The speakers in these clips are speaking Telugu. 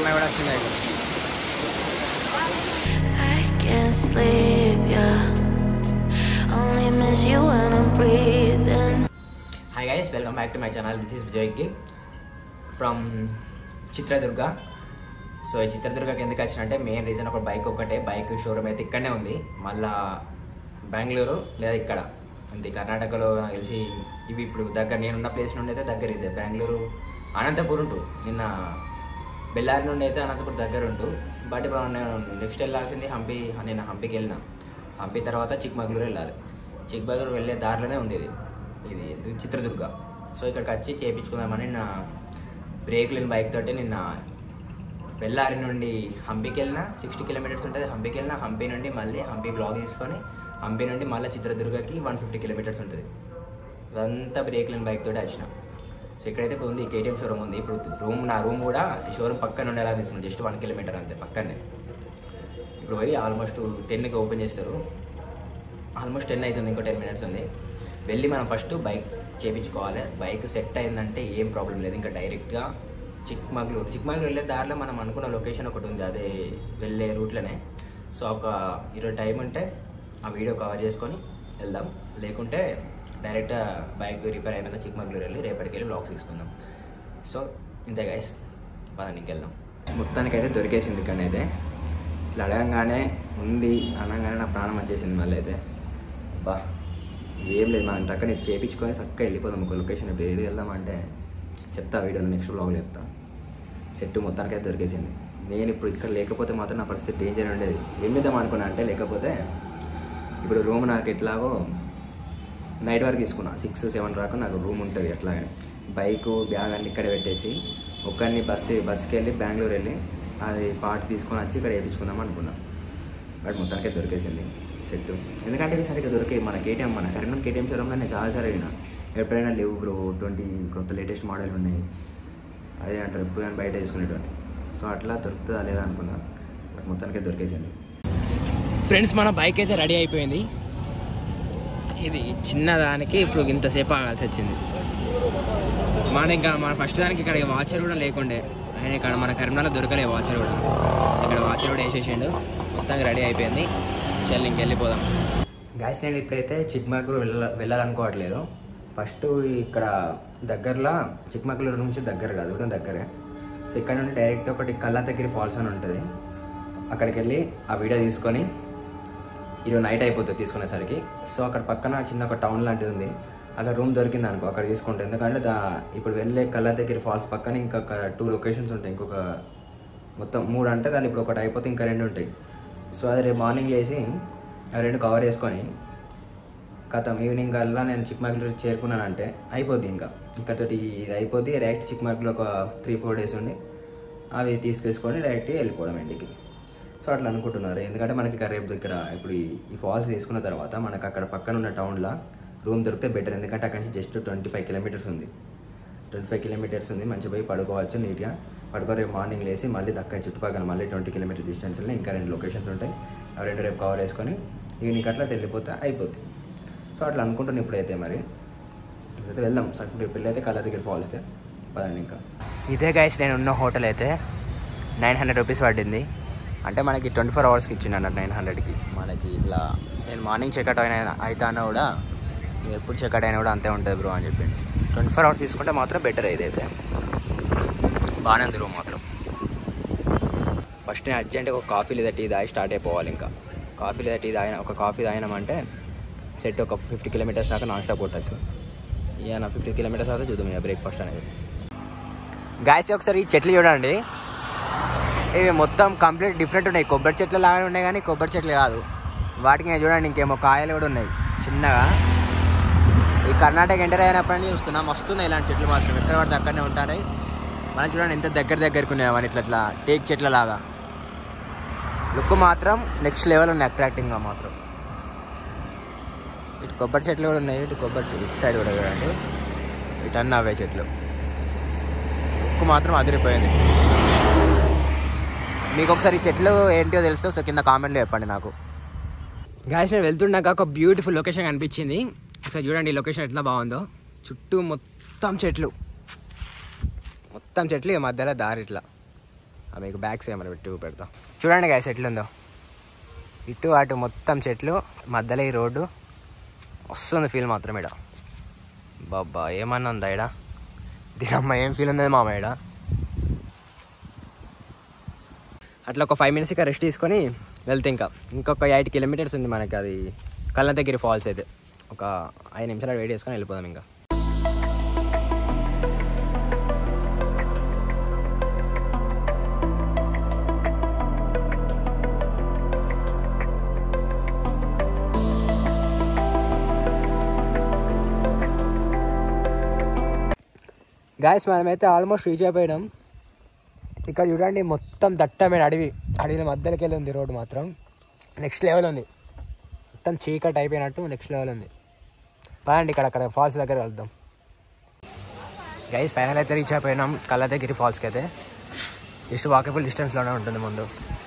అమ్మాయి కూడా వచ్చింది ఇక్కడ I can't sleep, yeah. Only miss you when I'm breathing. Hi guys welcome back to my channel this is Vijay కి ఫ్రమ్ చిత్రదుర్గ సో ఈ చిత్రదుర్గకి ఎందుకు వచ్చిన అంటే మెయిన్ రీజన్ ఒక బైక్ ఒకటే బైక్ షోరూమ్ అయితే ఇక్కడనే ఉంది మళ్ళా బెంగళూరు లేదా ఇక్కడ అంతే కర్ణాటకలో నాకు తెలిసి ఇవి ఇప్పుడు దగ్గర నేనున్న ప్లేస్ నుండి అయితే దగ్గర ఇదే బెంగళూరు అనంతపూర్ ఉంటూ నిన్న బెల్లారి నుండి అయితే అనంతపూర్ దగ్గర ఉంటూ బట్ ఇప్పుడు నేను నెక్స్ట్ వెళ్ళాల్సింది హంపి నేను హంపికి వెళ్ళిన హంపి తర్వాత చిక్మగళూరు వెళ్ళాలి చిక్మగళూరు వెళ్ళే దారిలోనే ఉంది ఇది ఇది ఇది చిత్రదుర్గ సో ఇక్కడికి వచ్చి చేయించుకుందామని నా బ్రేక్ లేని బైక్ తోటి నిన్న బెల్లారి నుండి హంపికి వెళ్ళిన సిక్స్టీ కిలోమీటర్స్ ఉంటుంది హంపికి వెళ్ళిన హంపి నుండి మళ్ళీ హంపి బ్లాగ్ తీసుకొని హంపి నుండి మళ్ళీ చిత్రదుర్గకి వన్ ఫిఫ్టీ కిలోమీటర్స్ ఉంటుంది ఇదంతా బ్రేక్ లేని బైక్ తోటి వచ్చిన సో ఇక్కడైతే ఇప్పుడు ఉంది కేటీఎం షోరూమ్ ఉంది ఇప్పుడు రూమ్ నా రూమ్ కూడా ఈ షోరూమ్ పక్కన నుండి ఎలా తీసుకున్నాను జస్ట్ వన్ కిలోమీటర్ అంతే పక్కనే ఇప్పుడు పోయి ఆల్మోస్ట్ టెన్కి ఓపెన్ చేస్తారు ఆల్మోస్ట్ టెన్ అవుతుంది ఇంకో టెన్ మినిట్స్ ఉంది వెళ్ళి మనం ఫస్ట్ బైక్ చేయించుకోవాలి బైక్ సెట్ అయిందంటే ఏం ప్రాబ్లం లేదు ఇంకా డైరెక్ట్గా చిక్మగళూరు చిక్మగళూరు వెళ్ళే దారిలో మనం అనుకున్న లొకేషన్ ఒకటి ఉంది అదే వెళ్ళే రూట్లోనే సో ఒక ఈరోజు టైం ఉంటే ఆ వీడియో కవర్ చేసుకొని వెళ్దాం లేకుంటే డైరెక్ట్ బైక్ రిపేర్ అయినాక చిక్మగళూరు వెళ్ళి రేపటికి వెళ్ళి బ్లాగ్స్ తీసుకుందాం సో ఇంతే గైస్ పదండి ఇంకెళ్దాం మొత్తానికైతే దొరికేసింది కానీ అయితే ఇట్లా అడగంగానే ఉంది అనగానే నా ప్రాణం వచ్చేసింది మళ్ళీ అయితే బా ఏం లేదు మనం టక్క నేను చేయించుకొని చక్కగా వెళ్ళిపోదాం ఒక లొకేషన్ ఇప్పుడు ఏది వెళ్దామంటే చెప్తా వీడియోలో నెక్స్ట్ బ్లాగ్లో చెప్తా సెట్ మొత్తానికైతే దొరికేసింది నేను ఇప్పుడు ఇక్కడ లేకపోతే మాత్రం నా పరిస్థితి డేంజర్ ఉండేది ఏం చేద్దాం అనుకున్నా అంటే లేకపోతే ఇప్పుడు రూమ్ నాకు ఎట్లాగో నైట్ వరకు తీసుకున్నా సిక్స్ సెవెన్ రాక నాకు రూమ్ ఉంటుంది ఎట్లాగని బైక్ బ్యాగ్ అన్ని ఇక్కడ పెట్టేసి ఒక్కరిని బస్సు బస్కి వెళ్ళి బెంగళూరు వెళ్ళి అది పార్ట్ తీసుకొని వచ్చి ఇక్కడ వేయించుకుందాం అనుకున్నా బట్ మొత్తానికే దొరికేసింది సెట్ ఎందుకంటే ఇది సరిగ్గా దొరికే మన కేటీఎం మన కరీంనగర్ కేటీఎం షోరూంలో నేను చాలాసార్లు అయినా ఎప్పుడైనా లేవు బ్రో ట్వంటీ కొత్త లేటెస్ట్ మోడల్ ఉన్నాయి అదే అంటారు ఎప్పుడు కానీ బయట తీసుకునేటువంటి సో అట్లా దొరుకుతుందా లేదా అనుకున్నా బట్ మొత్తానికే దొరికేసింది ఫ్రెండ్స్ మన బైక్ అయితే రెడీ అయిపోయింది ఇది చిన్నదానికి ఇప్పుడు ఇంతసేపు ఆగాల్సి వచ్చింది మన ఇంకా మన ఫస్ట్ దానికి ఇక్కడ వాచర్ కూడా లేకుండే ఆయన ఇక్కడ మన కరీంనగర్లో దొరకలే వాచర్ కూడా సో ఇక్కడ వాచర్ కూడా వేసేసిండు మొత్తానికి రెడీ అయిపోయింది చల్ ఇంకెళ్ళిపోదాం గాయస్ నేను ఇప్పుడైతే చిక్మగళూరు వెళ్ళ వెళ్ళాలనుకోవట్లేదు ఫస్ట్ ఇక్కడ దగ్గరలో చిక్మగళూరు నుంచి దగ్గర కాదు కూడా దగ్గరే సో ఇక్కడ నుండి డైరెక్ట్ ఒకటి కల్లాతగిరి ఫాల్స్ అని ఉంటుంది అక్కడికి వెళ్ళి ఆ వీడియో తీసుకొని ఈరోజు నైట్ అయిపోతుంది తీసుకునేసరికి సో అక్కడ పక్కన చిన్న ఒక టౌన్ లాంటిది ఉంది అక్కడ రూమ్ దొరికింది అనుకో అక్కడ తీసుకుంటే ఎందుకంటే దా ఇప్పుడు వెళ్ళే కల్లాతగిరి ఫాల్స్ పక్కన ఇంకొక టూ లొకేషన్స్ ఉంటాయి ఇంకొక మొత్తం మూడు అంటే దాని ఇప్పుడు ఒకటి అయిపోతే ఇంకా రెండు ఉంటాయి సో అది రేపు మార్నింగ్ లేచి ఆ రెండు కవర్ చేసుకొని కథం ఈవినింగ్ కల్లా నేను చిక్మగళూరు చేరుకున్నానంటే అయిపోద్ది ఇంకా ఇక్కడతోటి ఇది అయిపోద్ది డైరెక్ట్ చిక్మగళూరు ఒక త్రీ ఫోర్ డేస్ ఉండి అవి తీసుకేసుకొని డైరెక్ట్ వెళ్ళిపోవడం ఇంటికి సో అట్లా అనుకుంటున్నారు ఎందుకంటే మనకి ఇక్కడ రేపు దగ్గర ఇప్పుడు ఈ- ఈ ఫాల్స్ తీసుకున్న తర్వాత మనకు అక్కడ పక్కన ఉన్న టౌన్లో రూమ్ దొరికితే బెటర్ ఎందుకంటే అక్కడ నుంచి జస్ట్ ట్వంటీ ఫైవ్ కిలోమీటర్స్ ఉంది ట్వంటీ ఫైవ్ కిలోమీటర్స్ ఉంది మంచిగా పోయి పడుకోవచ్చు నీట్గా పడుకో రేపు మార్నింగ్ లేసి మళ్ళీ దక్క చుట్టుపక్కల మళ్ళీ ట్వంటీ కిలోమీటర్ డిస్టెన్స్లో ఇంకా రెండు లొకేషన్స్ ఉంటాయి ఆ రెండు రేపు కవర్ చేసుకొని ఈవినింగ్ అట్లా అటు వెళ్ళిపోతే అయిపోద్ది సో అట్లా అనుకుంటున్నాను ఇప్పుడైతే మరి ఇప్పుడైతే వెళ్దాం సరే రేపు వెళ్ళైతే కళ్ళ దగ్గర ఫాల్స్కి పదండి ఇంకా ఇదే గైస్ నేను ఉన్న హోటల్ అయితే నైన్ హండ్రెడ్ రూపీస్ పడింది అంటే మనకి ట్వంటీ ఫోర్ అవర్స్కి ఇచ్చిండు అన్నట్టు నైన్ హండ్రెడ్కి మనకి ఇట్లా నేను మార్నింగ్ చెక్అట్ అయినా అయినా కూడా ఎప్పుడు చెక్అట్ అయినా కూడా అంతే ఉంటుంది బ్రో అని చెప్పిండు ట్వంటీ ఫోర్ అవర్స్ తీసుకుంటే మాత్రం బెటర్ ఇదైతే బాగానే ఉంది రూమ్ మాత్రం ఫస్ట్ నేను అర్జెంట్గా ఒక కాఫీ లేదా టీ తాగి స్టార్ట్ అయిపోవాలి ఇంకా కాఫీ లేదా టీ తాగిన ఒక కాఫీ తాగినామంటే సెట్ ఒక ఫిఫ్టీ కిలోమీటర్స్ దాకా నాన్ స్టాప్ కొట్టచ్చు ఇక నా ఫిఫ్టీ కిలోమీటర్స్ తర్వాత చూద్దాం ఇక బ్రేక్ఫాస్ట్ అనేది గాయస్ ఒకసారి ఈ చెట్లు చూడండి ఇవి మొత్తం కంప్లీట్ డిఫరెంట్ ఉన్నాయి కొబ్బరి చెట్లు లాగానే ఉన్నాయి కానీ కొబ్బరి చెట్లు కాదు వాటికి నేను చూడండి ఇంకేమో కాయలు కూడా ఉన్నాయి చిన్నగా ఈ కర్ణాటక ఎంటర్ అయినప్పటి నుంచి చూస్తున్నాం వస్తున్నాయి ఇలాంటి చెట్లు మాత్రం ఎక్కడ పడితే అక్కడనే ఉంటాయి మనం చూడండి ఎంత దగ్గర దగ్గరకు ఉన్నాయి అవన్నీ ఇట్లా ఇట్లా టేక్ చెట్ల లాగా లుక్ మాత్రం నెక్స్ట్ లెవెల్ ఉన్నాయి అట్రాక్టింగ్గా మాత్రం ఇటు కొబ్బరి చెట్లు కూడా ఉన్నాయి ఇటు కొబ్బరి చెట్లు ఇటు సైడ్ కూడా చూడండి ఇటు అన్న అవే చెట్లు లుక్ మాత్రం అదిరిపోయింది మీకు ఒకసారి ఈ చెట్లు ఏంటో తెలిస్తే ఒకసారి కింద కామెంట్లో చెప్పండి నాకు గాయస్ మేము వెళ్తుండగా ఒక బ్యూటిఫుల్ లొకేషన్ కనిపించింది ఒకసారి చూడండి ఈ లొకేషన్ ఎట్లా బాగుందో చుట్టూ మొత్తం చెట్లు మొత్తం చెట్లు ఈ మధ్యలో దారి ఇట్లా ఆ మీకు బ్యాగ్స్ ఏమైనా పెట్టి పెడతాం చూడండి గాయస్ ఎట్లుందో ఇటు అటు మొత్తం చెట్లు మధ్యలో ఈ రోడ్డు వస్తుంది ఫీల్ మాత్రం ఇడ బాబా ఏమన్నా ఉందా ఇడ దీనమ్మ ఏం ఫీల్ ఉంది మామ ఇడ అట్లా ఒక ఫైవ్ మినిట్స్ ఇక రెస్ట్ తీసుకొని వెళ్తే ఇంకా ఇంకొక ఎయిట్ కిలోమీటర్స్ ఉంది మనకి అది కళ్ళంతగిరి ఫాల్స్ అయితే ఒక ఐదు నిమిషాలు వెయిట్ చేసుకొని వెళ్ళిపోదాం ఇంకా గాయస్ మనమైతే ఆల్మోస్ట్ రీచ్ అయిపోయినాం ఇక్కడ చూడండి మొత్తం దట్టమైన అడవి అడవిల మధ్యలోకి వెళ్ళి ఉంది రోడ్డు మాత్రం నెక్స్ట్ లెవెల్ ఉంది మొత్తం చీకటి అయిపోయినట్టు నెక్స్ట్ లెవెల్ ఉంది పదండి ఇక్కడ అక్కడ ఫాల్స్ దగ్గర వెళ్దాం గైస్ ఫైనల్ అయితే రీచ్ అయిపోయినాం కళ్ళదగిరి ఫాల్స్కి అయితే జస్ట్ వాకబుల్ డిస్టెన్స్లోనే ఉంటుంది ముందు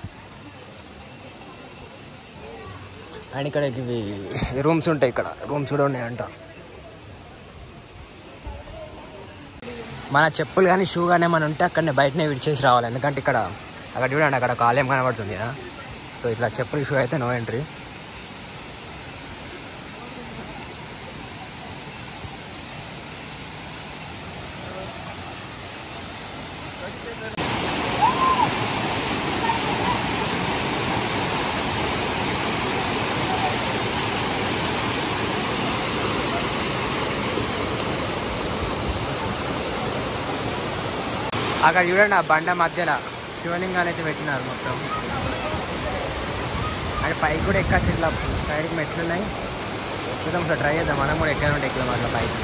అండ్ ఇక్కడ ఇవి రూమ్స్ ఉంటాయి ఇక్కడ రూమ్స్ కూడా ఉన్నాయంట మన చెప్పులు కానీ షూ కానీ ఏమైనా ఉంటే అక్కడనే బయటనే విడిచేసి రావాలి ఎందుకంటే ఇక్కడ అక్కడ చూడండి అక్కడ ఒక ఆలయం కనబడుతుంది కదా సో ఇట్లా చెప్పులు షూ అయితే నో ఎంట్రీ అక్కడ చూడండి ఆ బండ మధ్యలో శివలింగాలు అయితే పెట్టినారు మొత్తం అది పైకి కూడా ఎక్కచ్చు ఇట్లా సైడ్కి మెట్లు ఉన్నాయి చూద్దాం ఒకసారి ట్రై చేద్దాం మనం కూడా ఎక్కడ ఉంటే ఎక్కుదాం అట్లా పైకి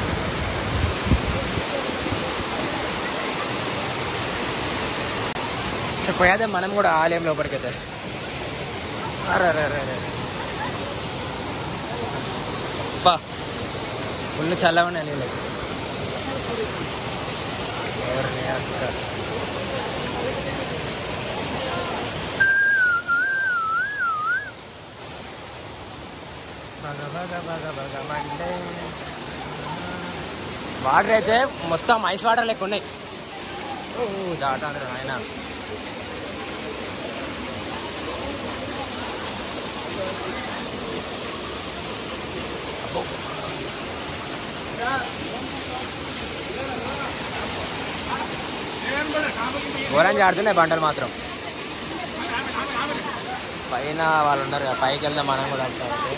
సో పోయేద్దాం మనం కూడా ఆలయం లోపలికి అయితే అరే అరే అరే అరే బా ఫుల్ చల్లగా ఉన్నాయి నీళ్ళు ఎవరిని అక్కడ బగ బగ బగ బగ మండే. వాటర్ అయితే మొత్తం ఐస్ వాటర్ లెక్క ఉన్నాయి ఓ దాటాను ఆయన ఘోరం జాడుతున్నాయి బండలు మాత్రం పైన వాళ్ళు ఉన్నారు కదా పైకి వెళ్దాం మనం కూడా ఒకసారి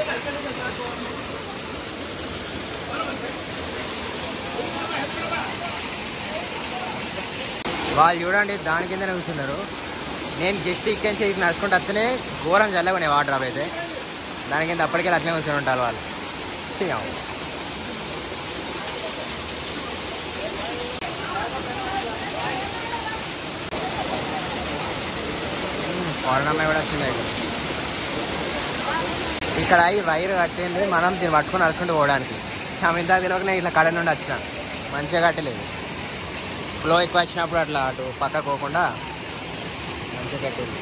వాళ్ళు చూడండి దాని కిందనే కూర్చున్నారు నేను జస్ట్ ఇక్కడి నుంచి ఇక్కడికి నడుచుకుంటూ వస్తేనే ఘోరం చల్లగా వాటర్ డ్రాప్ అయితే దాని కింద అప్పటికే అట్లనే కూర్చొని ఉంటారు వాళ్ళు ఛీ, అవ్వ. పౌర్ణమి కూడా వచ్చింది ఇక్కడ ఇక్కడ ఈ వైర్ కట్టింది మనం దీన్ని పట్టుకొని నడుచుకుంటూ పోవడానికి ఆమె ఇంత తెలియకనే ఇట్లా కడ నుండి వచ్చిన మంచిగా కట్టలేదు ఫ్లో ఎక్కువ వచ్చినప్పుడు అట్లా అటు పక్కకు పోకుండా మంచిగా కట్టింది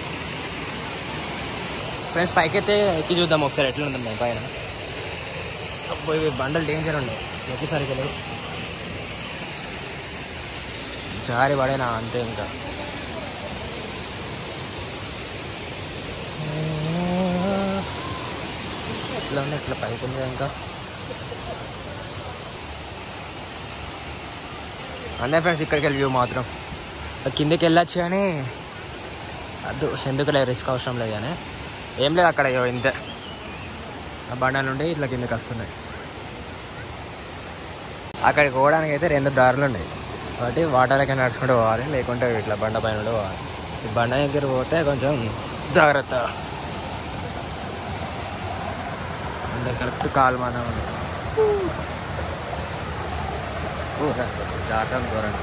ఫ్రెండ్స్ పైకి అయితే ఎక్కి చూద్దాం ఒకసారి ఎట్లా ఉంటుంది పైన అబ్బో ఇవి బండలు డేంజర్ ఉండే ఒకేసారికి లేవు జారి పడేనా అంతే ఇంకా ఎట్లా ఉంది ఇట్లా పైకి ఉంది ఇంకా అంతే ఫ్రెండ్స్ ఇక్కడికి వెళ్ళి వ్యూ మాత్రం కిందకి వెళ్ళొచ్చు కానీ అద్దు ఎందుకు లేదు రిస్క్ అవసరం లేదు కానీ ఏం లేదు అక్కడ ఇగో ఇంతే ఆ బండ నుండి ఇట్లా కిందకి వస్తున్నాయి అక్కడికి పోవడానికి అయితే రెండు దారులు ఉన్నాయి కాబట్టి వాటర్లకి నడుచుకుంటూ పోవాలి లేకుంటే ఇట్లా బండ పైన నుండి పోవాలి ఈ బండ దగ్గర పోతే కొంచెం జాగ్రత్త అంటే కరెక్ట్ కాలు మన దాటం దూరం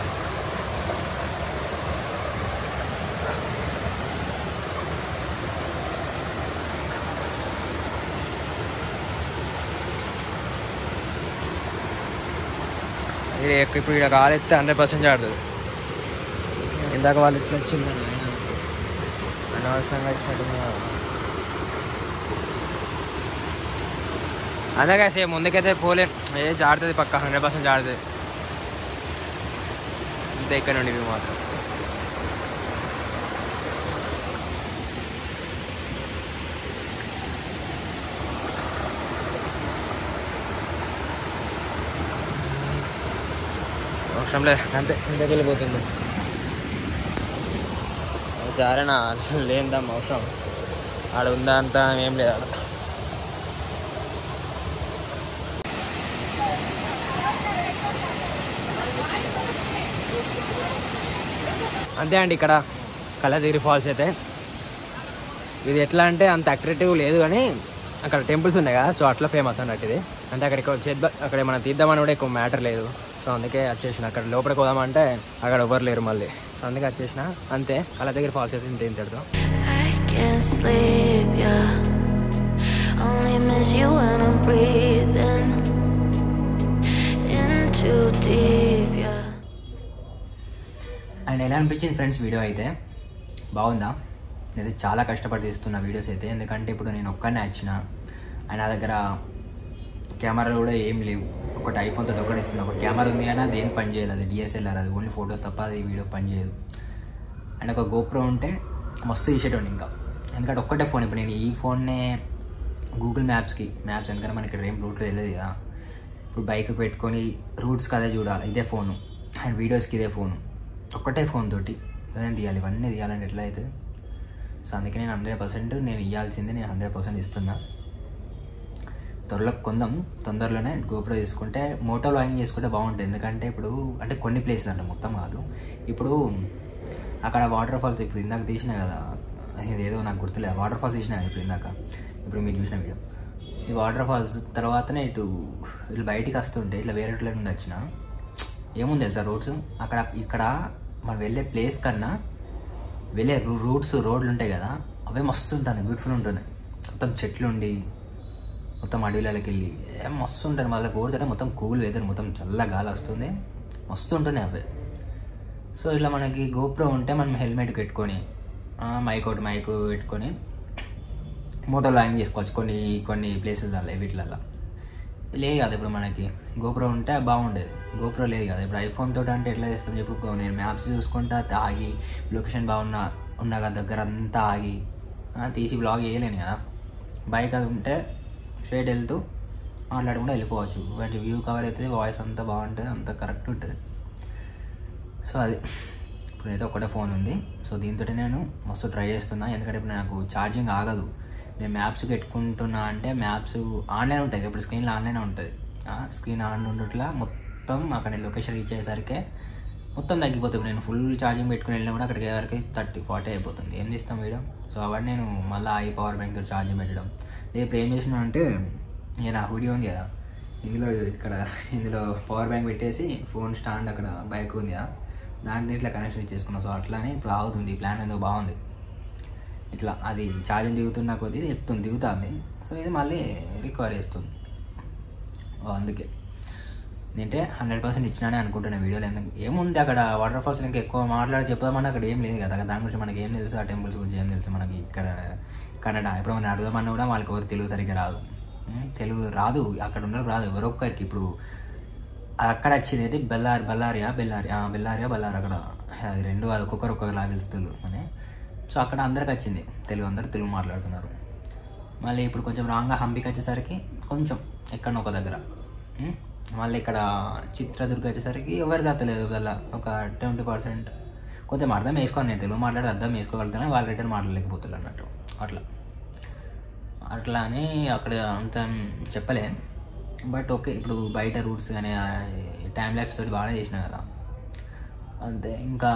ఇది ఎక్క- ఇప్పుడు ఇక్కడ కాలెత్తే హండ్రెడ్ పర్సెంట్ ఆడుతుంది ఇందాక వాళ్ళు ఇట్లా వచ్చింది అనవసరంగా ఇచ్చినట్టు అందుకే సేమ్ ముందుకైతే పోలే ఏ జాడుతుంది పక్క హండ్రెడ్ పర్సెంట్ జాడుతుంది అంతే ఇక్కడ నుండి ఇవి మాత్రం అవసరం లేదు అంతే ఇంతకు వెళ్ళిపోతుంది జారేనా లేనిదమ్మ అవసరం ఆడ ఉందా అంత ఏం లేదు ఆడ అంతే అండి ఇక్కడ కళాదిరి ఫాల్స్ అయితే ఇది ఎట్లా అంటే అంత అట్రాక్టివ్ లేదు కానీ అక్కడ టెంపుల్స్ ఉన్నాయి కదా సో అట్లా ఫేమస్ అన్నట్టు ఇది అంటే అక్కడ ఎక్కువ చేద్దాం అక్కడ మనం తీద్దామని కూడా ఎక్కువ మ్యాటర్ లేదు సో అందుకే వచ్చేసిన అక్కడ లోపలికి పోదామంటే అక్కడ ఎవరు లేరు మళ్ళీ సో అందుకే వచ్చేసిన అంతే కళ దగ్గర ఫాల్స్ అయితే ఇంత ఇంతటితో I can't sleep, yeah. Only miss you when I'm breathing in too deep, yeah. And ఎలా అనిపించింది ఫ్రెండ్స్ వీడియో అయితే బాగుందా నేనైతే చాలా కష్టపడి తీస్తున్న వీడియోస్ అయితే ఎందుకంటే ఇప్పుడు నేను ఒక్కనే వచ్చిన అండ్ నా దగ్గర కెమెరాలు కూడా ఏం లేవు ఒకటి ఐఫోన్ తోటి ఒకటి ఇస్తుంది ఒక కెమెరా ఉంది కానీ అది ఏం పని చేయదు అది డిఎస్ఎల్ఆర్ అది ఓన్లీ ఫొటోస్ తప్ప అది వీడియో పని చేయదు అండ్ ఒక గోప్రో ఉంటే మస్తు తీసేటోండి ఇంకా ఎందుకంటే ఒక్కటే ఫోన్ ఇప్పుడు నేను ఈ ఫోన్నే గూగుల్ మ్యాప్స్కి మ్యాప్స్ ఎందుకంటే మనకి ఇక్కడ ఏం రూట్ తెలియదు కదా ఇప్పుడు బైక్ పెట్టుకొని రూట్స్కి అదే చూడాలి ఇదే ఫోను అండ్ వీడియోస్కి ఇదే ఫోను ఒక్కటే ఫోన్ తోటి నేను తీయాలి ఇవన్నీ తీయాలంటే ఎట్లా అవుతుంది సో అందుకే నేను హండ్రెడ్ పర్సెంట్ నేను ఇవ్వాల్సిందే నేను హండ్రెడ్ పర్సెంట్ ఇస్తున్నా త్వరలో కొందాం తొందరలోనే గోప్రో తీసుకుంటే మోటో లాగింగ్ చేసుకుంటే బాగుంటుంది ఎందుకంటే ఇప్పుడు అంటే కొన్ని ప్లేసెస్ అంటే మొత్తం కాదు ఇప్పుడు అక్కడ వాటర్ ఫాల్స్ ఇప్పుడు ఇందాక తీసిన కదా ఇది ఏదో నాకు గుర్తులేదు వాటర్ ఫాల్స్ తీసిన కదా ఇప్పుడు ఇందాక ఇప్పుడు మీరు చూసిన వీడియో ఈ వాటర్ ఫాల్స్ తర్వాతనే ఇటు ఇట్లా బయటికి వస్తుంటే ఇట్లా వేరే ఇట్లా నుండి వచ్చిన ఏముంది తెలుసా రోడ్స్ అక్కడ ఇక్కడ మనం వెళ్ళే ప్లేస్ కన్నా వెళ్ళే రూట్స్ రోడ్లు ఉంటాయి కదా అవే మస్తు ఉంటాయి బ్యూటిఫుల్ ఉంటున్నాయి మొత్తం చెట్లు ఉండి మొత్తం అడవిలోకి వెళ్ళి ఏం మస్తు ఉంటుంది మళ్ళీ కోడితే మొత్తం కూల్ వెదర్ మొత్తం చల్ల గాలి వస్తుంది మస్తు ఉంటున్నాయి అవే సో ఇట్లా మనకి గోప్రో ఉంటే మనం హెల్మెట్ పెట్టుకొని ఆ, మైక్ ఒకటి మైక్ పెట్టుకొని మోటో లాగింగ్ చేసుకోవచ్చు కొన్ని కొన్ని ప్లేసెస్లలో వీటిలలో లేదు కదా ఇప్పుడు మనకి గోప్రో ఉంటే బాగుండేది గోప్రో లేదు కదా ఇప్పుడు ఐఫోన్ తోటి అంటే ఎట్లా చేస్తాం చెప్పు ఇప్పుడు నేను మ్యాప్స్ చూసుకుంటా ఆగి లొకేషన్ బాగున్నా ఉన్న కదా దగ్గర అంతా ఆగి ఆ, తీసి బ్లాగ్ చేయలేను కదా బైక్ అది ఉంటే స్ట్రైట్ వెళ్తూ మాట్లాడకుండా వెళ్ళిపోవచ్చు వాటి వ్యూ కవర్ అవుతుంది వాయిస్ అంతా బాగుంటుంది అంతా కరెక్ట్ ఉంటుంది సో అది ఇప్పుడైతే ఒకటే ఫోన్ ఉంది సో దీంతో నేను మస్తు ట్రై చేస్తున్నా ఎందుకంటే ఇప్పుడు నాకు ఛార్జింగ్ ఆగదు నేను మ్యాప్స్ పెట్టుకుంటున్నా అంటే మ్యాప్స్ ఆన్లైన్ ఉంటుంది ఇప్పుడు స్క్రీన్లో ఆన్లైన్ ఉంటుంది స్క్రీన్ ఆన్ ఉండట్లా మొత్తం అక్కడ లొకేషన్ రీచ్ అయ్యేసరికి మొత్తం తగ్గిపోతుంది నేను ఫుల్ ఛార్జింగ్ పెట్టుకుని వెళ్ళినా కూడా అక్కడికి వరకు థర్టీ ఫార్టీ అయిపోతుంది ఏం చేస్తాం వీడియో సో అవన్నీ నేను మళ్ళీ ఐ పవర్ బ్యాంక్తో ఛార్జింగ్ పెట్టడం లేదు ఇప్పుడు ఏం చేసినా అంటే నేను ఆ వీడియో ఉంది కదా ఇందులో ఇక్కడ ఇందులో పవర్ బ్యాంక్ పెట్టేసి ఫోన్ స్టాండ్ అక్కడ బైక్ ఉంది కదా దాంట్లో ఇట్లా కనెక్షన్ ఇచ్చేసుకున్నాం సో అట్లానే ఇప్పుడు ఆగుతుంది ఈ ప్లాన్ ఎందుకు బాగుంది ఇట్లా అది ఛార్జింగ్ దిగుతున్న కొద్దీ ఇది ఎత్తుంది దిగుతుంది సో ఇది మళ్ళీ రికవర్ చేస్తుంది ఓ, అందుకే నేనంటే హండ్రెడ్ పర్సెంట్ ఇచ్చినానే అనుకుంటున్నాను వీడియోలో ఎందుకు ఏముంది అక్కడ వాటర్ ఫాల్స్ ఇంకా ఎక్కువ మాట్లాడి చెప్దామని అక్కడ ఏం లేదు కదా దాని గురించి మనకి ఏం తెలుసు ఆ టెంపుల్స్ గురించి ఏం తెలుసు మనకి ఇక్కడ కన్నడ ఇప్పుడు మనం అడుగుదామన్నా కూడా వాళ్ళకి ఎవరు తెలుగు సరిగ్గా రాదు ఉం, తెలుగు రాదు అక్కడ ఉన్న రాదు ఎవరో ఒక్కరికి ఇప్పుడు అక్కడ వచ్చింది అయితే బెల్లారి బెల్లారియా బెల్లారి ఆ, బెల్లారియా బెల్లారి అక్కడ అది రెండు అది ఒక్కొక్కరు ఒక్కొక్కలా పిలుస్తుంది అని సో అక్కడ అందరికి వచ్చింది తెలుగు అందరు తెలుగు మాట్లాడుతున్నారు మళ్ళీ ఇప్పుడు కొంచెం రాంగ్గా హంపికి వచ్చేసరికి కొంచెం ఎక్కడ ఒక దగ్గర ఉం? మళ్ళీ ఇక్కడ చిత్రదుర్గ వచ్చేసరికి ఎవరికి అత్తలేదు అలా ఒక ట్వంటీ పర్సెంట్ కొంచెం అర్థం వేసుకోను నేను తెలుగు మాట్లాడి అర్థం వేసుకోగలుగుతాను వాళ్ళు రిటర్న్ మాట్లాడలేకపోతారు అన్నట్టు అట్లా అట్లా అని అక్కడ అంత చెప్పలే బట్ ఓకే ఇప్పుడు బయట రూట్స్ కానీ టైం ల్యాబ్స్ తోటి బాగానే చేసిన కదా అంతే ఇంకా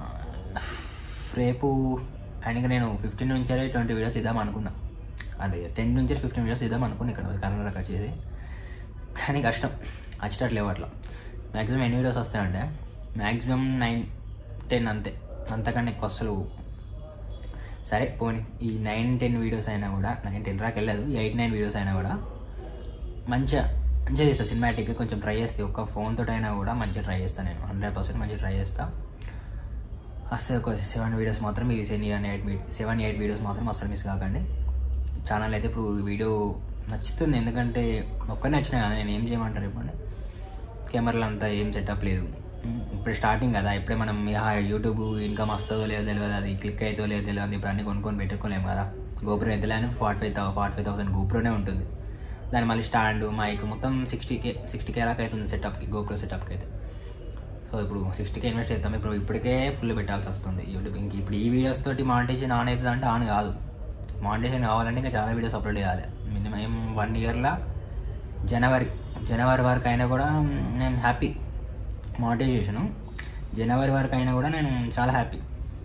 రేపు అండ్ ఇంకా నేను ఫిఫ్టీన్ నుంచి ట్వంటీ వీడియోస్ ఇద్దాం అనుకున్నా అదే టెన్ నుంచి ఫిఫ్టీన్ వీడియోస్ ఇద్దాం అనుకున్నా ఇక్కడ కర్ణాటక వచ్చేసి కానీ కష్టం వచ్చేటట్లేవు అట్లా మ్యాక్సిమం ఎన్ని వీడియోస్ వస్తాయంటే మ్యాక్సిమం నైన్ టెన్ అంతే అంతకన్నా ఎక్కువ అసలు సరే పోనీ ఈ నైన్ టెన్ వీడియోస్ అయినా కూడా నైన్ టెన్ రాకి వెళ్ళదు ఎయిట్ నైన్ వీడియోస్ అయినా కూడా మంచిగా మంచిగా చేస్తా సినిమాటిక్గా కొంచెం ట్రై చేస్తే ఒక్క ఫోన్ తోటి అయినా కూడా మంచిగా ట్రై చేస్తాను నేను హండ్రెడ్ పర్సెంట్ మంచిగా ట్రై చేస్తా అసలు ఒక సెవెన్ వీడియోస్ మాత్రం ఇవి seven eight seven eight videos మాత్రం అసలు మిస్ కాకండి ఛానల్ అయితే ఇప్పుడు ఈ వీడియో నచ్చుతుంది ఎందుకంటే ఒక్కనే నచ్చిన కదా నేను ఏం చేయమంటారు ఇప్పుడు కెమెరాలు అంతా ఏం సెటప్ లేదు ఉమ్, ఇప్పుడు స్టార్టింగ్ కదా ఇప్పుడే మనం ఇహ యూట్యూబ్ ఇన్కమ్ వస్తుందో లేదో తెలియదు అది క్లిక్ అవుతుందో లేదో తెలియదు ఇప్పుడు అన్ని కొనుక్కొని పెట్టుకోలేము కదా గోప్రో ఎంత లేని forty five thou forty five thousand గోప్రోనే ఉంటుంది దాని మళ్ళీ స్టాండ్ మైక్ మొత్తం సిక్స్టీ కే సిక్స్టీ కే దాకా అవుతుంది సెటప్కి గోప్రో సెటప్కి అయితే సో సో ఇప్పుడు సిక్స్టీకే ఇన్వెస్ట్ చేస్తాం ఇప్పుడు ఇప్పటికే ఫుల్ పెట్టాల్సి వస్తుంది యూట్యూబ్ ఇంక ఇప్పుడు ఈ వీడియోస్ తోటి మానిటేషన్ ఆన్ అవుతుంది అంటే ఆన్ కాదు మానిటేషన్ కావాలంటే ఇంకా చాలా వీడియోస్ అప్లోడ్ చేయాలి మినిమం వన్ ఇయర్లో జనవరి జనవరి వరకు అయినా కూడా నేను హ్యాపీ మానిటైజేషను జనవరి వరకు అయినా కూడా నేను చాలా హ్యాపీ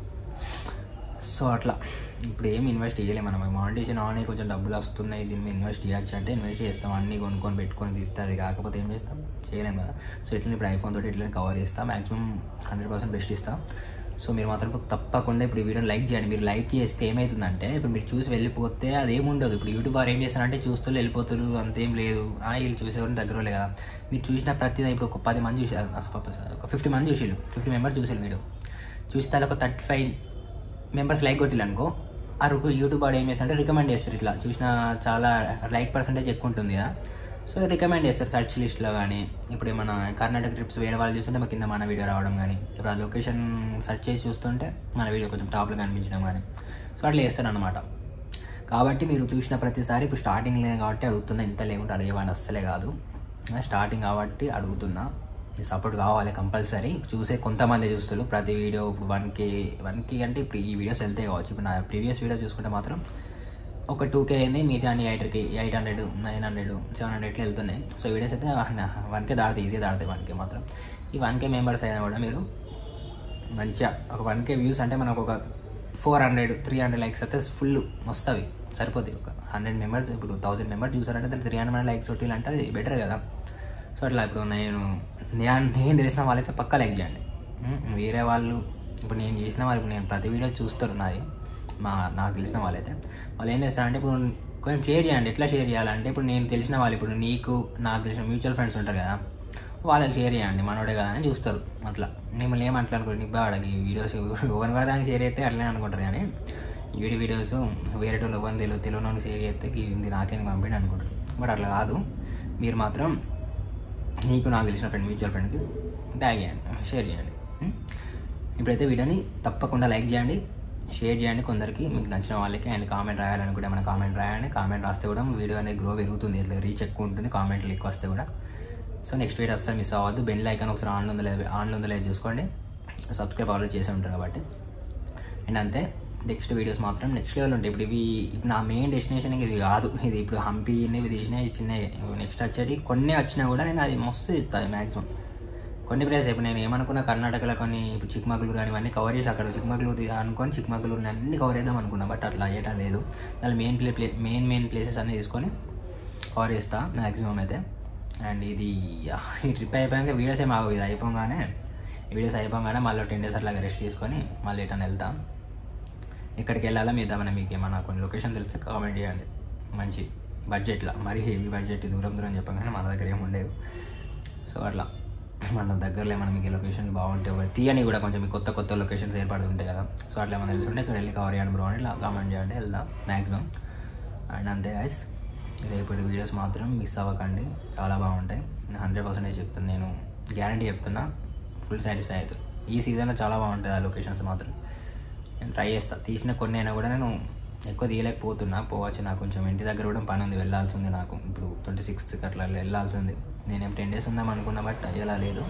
సో అట్లా ఇప్పుడు ఏం ఇన్వెస్ట్ చేయలేము మనం మానిటేషన్ ఆన్ అయ్యి కొంచెం డబ్బులు వస్తున్నాయి దీని మీద ఇన్వెస్ట్ చేయొచ్చు అంటే ఇన్వెస్ట్ చేస్తాం అన్నీ కొనుక్కొని పెట్టుకొని తీస్తే అది కాకపోతే ఏం చేస్తాం చేయలేము కదా సో ఇట్లా ఇప్పుడు ఐఫోన్ తోటి ఇట్లా కవర్ చేస్తాం మాక్సిమం హండ్రెడ్ పర్సెంట్ బెస్ట్ ఇస్తాం సో మీరు మాత్రం తప్పకుండా ఇప్పుడు ఈ వీడియోని లైక్ చేయండి మీరు లైక్ చేస్తే ఏమవుతుందంటే ఇప్పుడు మీరు చూసి వెళ్ళిపోతే అది ఏముండదు ఇప్పుడు యూట్యూబ్ వారు ఏం చేస్తారంటే చూస్తూ వెళ్ళిపోతారు అంతేం లేదు ఆ వీళ్ళు చూసేవాళ్ళు దగ్గరలే కదా మీరు చూసిన ప్రతిదీ ఇప్పుడు ఒక పది మంది చూసారు ఒక ఫిఫ్టీ మంది చూసిళ్ళు ఫిఫ్టీ మెంబర్స్ చూసారు మీరు చూస్తే ఒక థర్టీ ఫైవ్ మెంబర్స్ లైక్ కొట్టిల్లు అనుకో ఆ రుకు యూట్యూబ్ వాడు ఏం చేస్తారంటే రికమెండ్ చేస్తారు ఇట్లా చూసిన చాలా లైక్ పర్సంటేజ్ ఎక్కువ ఉంటుంది కదా సో రికమెండ్ చేస్తారు సర్చ్ లిస్ట్లో కానీ ఇప్పుడు మన కర్ణాటక ట్రిప్స్ వేరే వాళ్ళు చూస్తుంటే మా కింద మన వీడియో రావడం కానీ ఇప్పుడు ఆ లొకేషన్ సెర్చ్ చేసి చూస్తుంటే మన వీడియో కొంచెం టాప్లో కనిపించడం కానీ సో అట్లా చేస్తారు అనమాట కాబట్టి మీరు చూసిన ప్రతిసారి ఇప్పుడు స్టార్టింగ్ లేదు కాబట్టి అడుగుతున్నా ఇంత లేకుంటే అడిగేవాడిని అస్సలే కాదు స్టార్టింగ్ కాబట్టి అడుగుతున్నా మీ సపోర్ట్ కావాలి కంపల్సరీ చూసే కొంతమంది చూస్తారు ప్రతి వీడియో ఇప్పుడు వన్ కే వన్ కే అంటే ఇప్పుడు ఈ వీడియోస్ వెళ్తే కావచ్చు ఇప్పుడు నా ప్రీవియస్ వీడియో చూసుకుంటే మాత్రం ఒక టూ కే అయింది మిగతా అన్ని eight K eight hundred nine hundred seven హండ్రెడ్కి వెళ్తున్నాయి సో వీడియోస్ అయితే వన్ కే దాడితే ఈజీ దాడతాయి వన్ కే మాత్రం ఈ వన్ కే మెంబర్స్ అయినా కూడా మీరు మంచిగా ఒక వన్ కే వ్యూస్ అంటే మనకు ఒక four hundred three hundred likes అయితే ఫుల్ వస్తుంది సరిపోతుంది ఒక హండ్రెడ్ మెంబర్స్ ఇప్పుడు థౌసండ్ మెంబర్స్ చూసారంటే దానికి త్రీ హండ్రెడ్ లైక్స్ కొట్టిలంటే అది బెటర్ కదా సో అట్లా ఇప్పుడు నేను నేను నేను తెలిసిన వాళ్ళైతే పక్కా లైక్ చేయండి ఉమ్, వేరే వాళ్ళు ఇప్పుడు నేను చేసిన వాళ్ళు ఇప్పుడు నేను ప్రతి వీడియో చూస్తారు నాది మా నాకు తెలిసిన వాళ్ళైతే వాళ్ళు ఏం చేస్తారంటే ఇప్పుడు కొంచెం షేర్ చేయండి ఎట్లా షేర్ చేయాలంటే ఇప్పుడు నేను తెలిసిన వాళ్ళు ఇప్పుడు నీకు నాకు తెలిసిన మ్యూచువల్ ఫ్రెండ్స్ ఉంటారు కదా వాళ్ళకి షేర్ చేయండి మనోడే కదా అని చూస్తారు అట్లా మిమ్మల్ని ఏమంటా అనుకోండి నీ బాడకి ఈ వీడియోస్ ఎవరి కూడా దానికి షేర్ అయితే అట్లనే అనుకుంటారు కానీ వీడి వీడియోస్ వేరే వాళ్ళు ఎవరిని తెలియదు తెలియని షేర్ చేస్తే ఇది నాకేం పంపిండి అనుకుంటారు బట్ అట్లా కాదు మీరు మాత్రం నీకు నాకు తెలిసిన ఫ్రెండ్ మ్యూచువల్ ఫ్రెండ్కి ట్యాగ్ చేయండి షేర్ చేయండి ఉం? ఇప్పుడైతే వీడియోని తప్పకుండా లైక్ చేయండి షేర్ చేయండి కొందరికి మీకు నచ్చిన వాళ్ళకి అండ్ కామెంట్ రాయాలనుకుంటే మన కామెంట్ రాయండి కామెంట్ రాస్తే కూడా వీడియో అనేది గ్రో పెరుగుతుంది ఇట్లా రీచ్ ఎక్కువ ఉంటుంది కామెంట్లు ఎక్కువ వస్తే కూడా సో నెక్స్ట్ వీడియో అస్సలు మిస్ అవ్వద్దు బెల్ ఐకాన్ ఒకసారి ఆన్లో ఉందో లేదు ఆన్లో ఉందో లేదు చూసుకోండి సబ్స్క్రైబ్ ఆల్రెడీ చేసి ఉంటారు కాబట్టి అండ్ అంతే నెక్స్ట్ వీడియోస్ మాత్రం నెక్స్ట్ లెవెల్ ఉంటాయి ఇప్పుడు ఇవి ఇప్పుడు నా మెయిన్ డెస్టినేషన్ ఇది కాదు ఇది ఇప్పుడు హంపి ఇవి తీసినాయి చిన్నవి నెక్స్ట్ వచ్చేది కొన్ని వచ్చినా కూడా నేను అది మస్తు ఇస్తాను మ్యాక్సిమం కొన్ని ప్లేసెస్ ఇప్పుడు నేను ఏమనుకున్నా కర్ణాటకలో కొన్ని ఇప్పుడు చిక్మగళూరు కానీ ఇవన్నీ కవర్ చేసి అక్కడ చిక్మగళూరు అనుకొని చిక్మగళూరు అన్ని కవర్ చేద్దాం అనుకున్నా బట్ అట్లా అయ్యేటం లేదు దాని main play play main main places అన్నీ తీసుకొని కవర్ చేస్తా మ్యాక్సిమం అయితే అండ్ ఇది ఈ ట్రిప్ అయిపోయాక వీడియోస్ ఏం ఆగవు ఇది అయిపోగానే ఈ వీడియోస్ అయిపోగానే మళ్ళీ టెన్ డేస్ అట్లాగా రెస్ట్ చేసుకొని మళ్ళీ ఎటన్నా వెళ్తాం ఎక్కడికి వెళ్ళాలా మీద ఏమైనా మీకు ఏమైనా కొన్ని లొకేషన్ తెలిస్తే కామెంట్ చేయండి మంచి బడ్జెట్లో మరీ హెవీ బడ్జెట్ దూరం దూరం చెప్పగానే మన దగ్గర ఏమి ఉండేవి సో అట్లా మన దగ్గరలో ఏమైనా మీకు లొకేషన్ బాగుంటే ఒకటి తీయని కూడా కొంచెం మీకు కొత్త కొత్త లొకేషన్స్ ఏర్పడుతుంటాయి కదా సో అట్లా ఏమైనా తెలుసుంటే ఇక్కడ వెళ్ళి కవర్ చేయండి బ్రో అని ఇలా కామెంట్ చేయండి వెళ్దాం మ్యాక్సిమం అండ్ అంతే గైస్ రేపటి వీడియోస్ మాత్రం మిస్ అవ్వకండి చాలా బాగుంటాయి నేను హండ్రెడ్ పర్సెంటేజ్ చెప్తాను నేను గ్యారంటీ చెప్తున్నా ఫుల్ సాటిస్ఫై అవుతుంది ఈ సీజన్లో చాలా బాగుంటుంది ఆ లొకేషన్స్ మాత్రం నేను ట్రై చేస్తా తీసిన కొన్ని అయినా కూడా నేను ఎక్కువ తీయలేకపోతున్నా పోవచ్చు నాకు కొంచెం ఇంటి దగ్గర కూడా పని ఉంది వెళ్ళాల్సి ఉంది నాకు ఇప్పుడు ట్వంటీ సిక్స్త్ అట్లా వెళ్ళాల్సి ఉంది నేనేం టెన్ డేస్ ఉందాం అనుకున్నా బట్ అయ్యేలా లేదు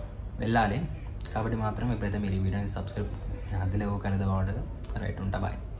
వెళ్ళాలి కాబట్టి మాత్రం ఎప్పుడైతే మీరు ఈ వీడియోని సబ్స్క్రైబ్ అదిలే ఓకే అనేది బాగుంటుంది రైట్ ఉంటా బాయ్